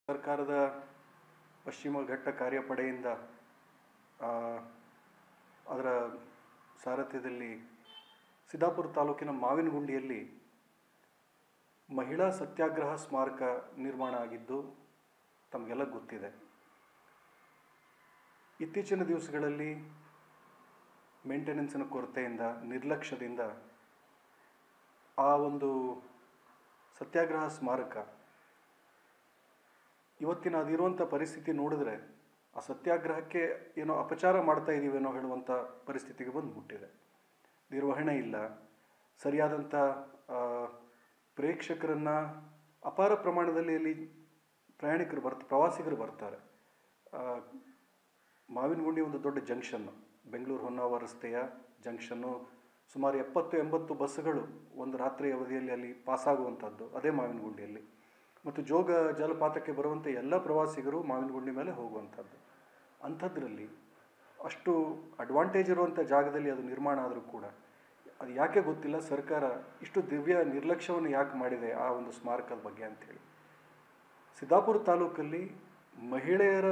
ಸರ್ಕಾರದ ಪಶ್ಚಿಮ ಘಟ್ಟ ಕಾರ್ಯಪಡೆಯಿಂದ ಆ, ಅದರ ಸಾರಥ್ಯದಲ್ಲಿ ಸಿದ್ದಾಪುರ ತಾಲೂಕಿನ ಮಾವಿನಗುಂಡಿಯಲ್ಲಿ ಮಹಿಳಾ ಸತ್ಯಾಗ್ರಹ ಸ್ಮಾರಕ ನಿರ್ಮಾಣ ಆಗಿದ್ದು ತಮಗೆಲ್ಲ ಗೊತ್ತಿದೆ ಇತ್ತೀಚಿನ ದಿವಸಗಳಲ್ಲಿ ಮೇಂಟೆನೆನ್ಸಿನ ಕೊರತೆಯಿಂದ ನಿರ್ಲಕ್ಷ್ಯದಿಂದ ಆ ಒಂದು ಸತ್ಯಾಗ್ರಹ ಸ್ಮಾರಕ ಇವತ್ತಿನ ಅದಿರುವಂಥ ಪರಿಸ್ಥಿತಿ ನೋಡಿದ್ರೆ ಆ ಸತ್ಯಾಗ್ರಹಕ್ಕೆ ಏನೋ ಅಪಚಾರ ಮಾಡ್ತಾ ಇದ್ದೀವೇನೋ ಹೇಳುವಂಥ ಪರಿಸ್ಥಿತಿಗೆ ಬಂದು ಮುಟ್ಟಿದೆ ನಿರ್ವಹಣೆ ಇಲ್ಲ ಸರಿಯಾದಂಥ ಆ, ಪ್ರೇಕ್ಷಕರನ್ನು ಅಪಾರ ಪ್ರಮಾಣದಲ್ಲಿ ಅಲ್ಲಿ ಪ್ರಯಾಣಿಕರು ಬರ್ತ ಪ್ರವಾಸಿಗರು ಬರ್ತಾರೆ ಆ, ಮಾವಿನಗುಂಡಿ ಒಂದು ದೊಡ್ಡ ಜಂಕ್ಷನ್ನು ಬೆಂಗಳೂರು ಹೊನ್ನಾವರ ರಸ್ತೆಯ ಜಂಕ್ಷನ್ನು ಸುಮಾರು ಎಪ್ಪತ್ತು ಎಂಬತ್ತು ಬಸ್ಸುಗಳು ಒಂದು ರಾತ್ರಿ ಅವಧಿಯಲ್ಲಿ ಅಲ್ಲಿ ಪಾಸಾಗುವಂಥದ್ದು ಅದೇ ಮಾವಿನಗುಂಡಿಯಲ್ಲಿ ಮತ್ತು ಜೋಗ ಜಲಪಾತಕ್ಕೆ ಬರುವಂಥ ಎಲ್ಲ ಪ್ರವಾಸಿಗರು ಮಾವಿನಗುಂಡಿ ಮೇಲೆ ಹೋಗುವಂಥದ್ದು ಅಂಥದ್ರಲ್ಲಿ ಅಷ್ಟು ಅಡ್ವಾಂಟೇಜ್ ಇರುವಂಥ ಜಾಗದಲ್ಲಿ ಅದು ನಿರ್ಮಾಣ ಆದರೂ ಕೂಡ ಅದು ಯಾಕೆ ಗೊತ್ತಿಲ್ಲ ಸರ್ಕಾರ ಇಷ್ಟು ದಿವ್ಯ ನಿರ್ಲಕ್ಷ್ಯವನ್ನು ಯಾಕೆ ಮಾಡಿದೆ ಆ ಒಂದು ಸ್ಮಾರಕದ ಬಗ್ಗೆ ಅಂಥೇಳಿ ಸಿದ್ದಾಪುರ ತಾಲೂಕಲ್ಲಿ ಮಹಿಳೆಯರ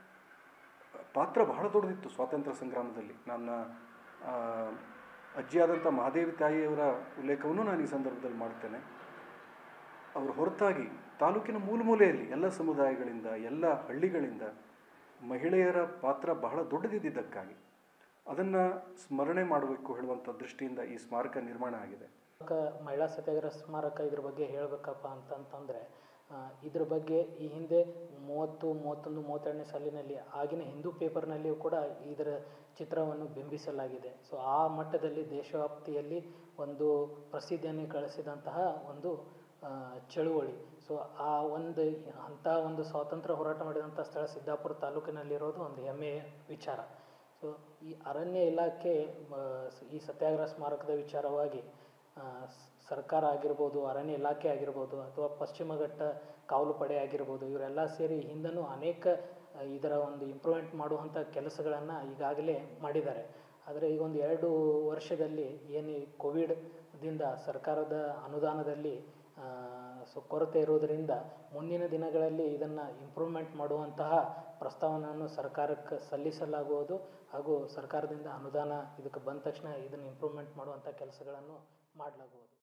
ಪಾತ್ರ ಬಹಳ ದೊಡ್ಡದಿತ್ತು ಸ್ವಾತಂತ್ರ್ಯ ಸಂಗ್ರಾಮದಲ್ಲಿ ನನ್ನ ಆ, ಅಜ್ಜಿಯಾದಂಥ ಮಹಾದೇವಿ ತಾಯಿಯವರ ಉಲ್ಲೇಖವನ್ನು ನಾನು ಈ ಸಂದರ್ಭದಲ್ಲಿ ಮಾಡ್ತೇನೆ ಅವರು ಹೊರತಾಗಿ ತಾಲೂಕಿನ ಮೂಲ ಮೂಲೆಯಲ್ಲಿ ಎಲ್ಲ ಸಮುದಾಯಗಳಿಂದ ಎಲ್ಲ ಹಳ್ಳಿಗಳಿಂದ ಮಹಿಳೆಯರ ಪಾತ್ರ ಬಹಳ ದೊಡ್ಡದಿದ್ದಕ್ಕಾಗಿ ಅದನ್ನು ಸ್ಮರಣೆ ಮಾಡಬೇಕು ಹೇಳುವಂಥ ದೃಷ್ಟಿಯಿಂದ ಈ ಸ್ಮಾರಕ ನಿರ್ಮಾಣ ಆಗಿದೆ ಕ- ಮಹಿಳಾ ಸತ್ಯಾಗ್ರಹ ಸ್ಮಾರಕ ಇದ್ರ ಬಗ್ಗೆ ಹೇಳಬೇಕಪ್ಪ ಅಂತಂತಂದರೆ ಇದ್ರ ಬಗ್ಗೆ ಈ ಹಿಂದೆ ಮೂವತ್ತು ಮೂವತ್ತೊಂದು ಮೂವತ್ತೆರಡನೇ ಸಾಲಿನಲ್ಲಿ ಆಗಿನ ಹಿಂದೂ ಪೇಪರ್ನಲ್ಲಿಯೂ ಕೂಡ ಇದರ ಚಿತ್ರವನ್ನು ಬಿಂಬಿಸಲಾಗಿದೆ ಸೊ ಆ ಮಟ್ಟದಲ್ಲಿ ದೇಶವ್ಯಾಪ್ತಿಯಲ್ಲಿ ಒಂದು ಪ್ರಸಿದ್ಧಿಯನ್ನು ಗಳಿಸಿದಂತಹ ಒಂದು ಆ, ಚಳುವಳಿ ಸೊ ಆ ಒಂದು ಅಂಥ ಒಂದು ಸ್ವಾತಂತ್ರ್ಯ ಹೋರಾಟ ಮಾಡಿದಂಥ ಸ್ಥಳ ಸಿದ್ದಾಪುರ ತಾಲೂಕಿನಲ್ಲಿರೋದು ಒಂದು ಹೆಮ್ಮೆಯ ವಿಚಾರ ಸೊ ಈ ಅರಣ್ಯ ಇಲಾಖೆ ಮ, ಸ- ಈ ಸತ್ಯಾಗ್ರಹ ಸ್ಮಾರಕದ ವಿಚಾರವಾಗಿ ಆ, ಸ್- ಸರ್ಕಾರ ಆಗಿರ್ಬೋದು ಅರಣ್ಯ ಇಲಾಖೆ ಆಗಿರ್ಬೋದು ಅಥವಾ ಪಶ್ಚಿಮ ಘಟ್ಟ ಕಾವಲು ಪಡೆ ಆಗಿರ್ಬೋದು ಇವರೆಲ್ಲ ಸೇರಿ ಹಿಂದನೂ ಅನೇಕ ಆ, ಇದರ ಒಂದು ಇಂಪ್ರೂವ್ಮೆಂಟ್ ಮಾಡುವಂಥ ಕೆಲಸಗಳನ್ನು ಈಗಾಗಲೇ ಮಾಡಿದ್ದಾರೆ ಆದರೆ ಈಗ ಒಂದು ಎರಡು ವರ್ಷದಲ್ಲಿ ಏನು ಈ ಕೋವಿಡ್ದಿಂದ ಸರ್ಕಾರದ ಅನುದಾನದಲ್ಲಿ ಆ, ಸೊ ಕೊರತೆ ಇರುವುದರಿಂದ ಮುಂದಿನ ದಿನಗಳಲ್ಲಿ ಇದನ್ನು ಇಂಪ್ರೂವ್ಮೆಂಟ್ ಮಾಡುವಂತಹ ಪ್ರಸ್ತಾವನೆಯನ್ನು ಸರ್ಕಾರಕ್ಕೆ ಸಲ್ಲಿಸಲಾಗುವುದು ಹಾಗೂ ಸರ್ಕಾರದಿಂದ ಅನುದಾನ ಇದಕ್ಕೆ ಬಂದ ತಕ್ಷಣ ಇದನ್ನು ಇಂಪ್ರೂವ್ಮೆಂಟ್ ಮಾಡುವಂಥ ಕೆಲಸಗಳನ್ನು ಮಾಡಲಾಗುವುದು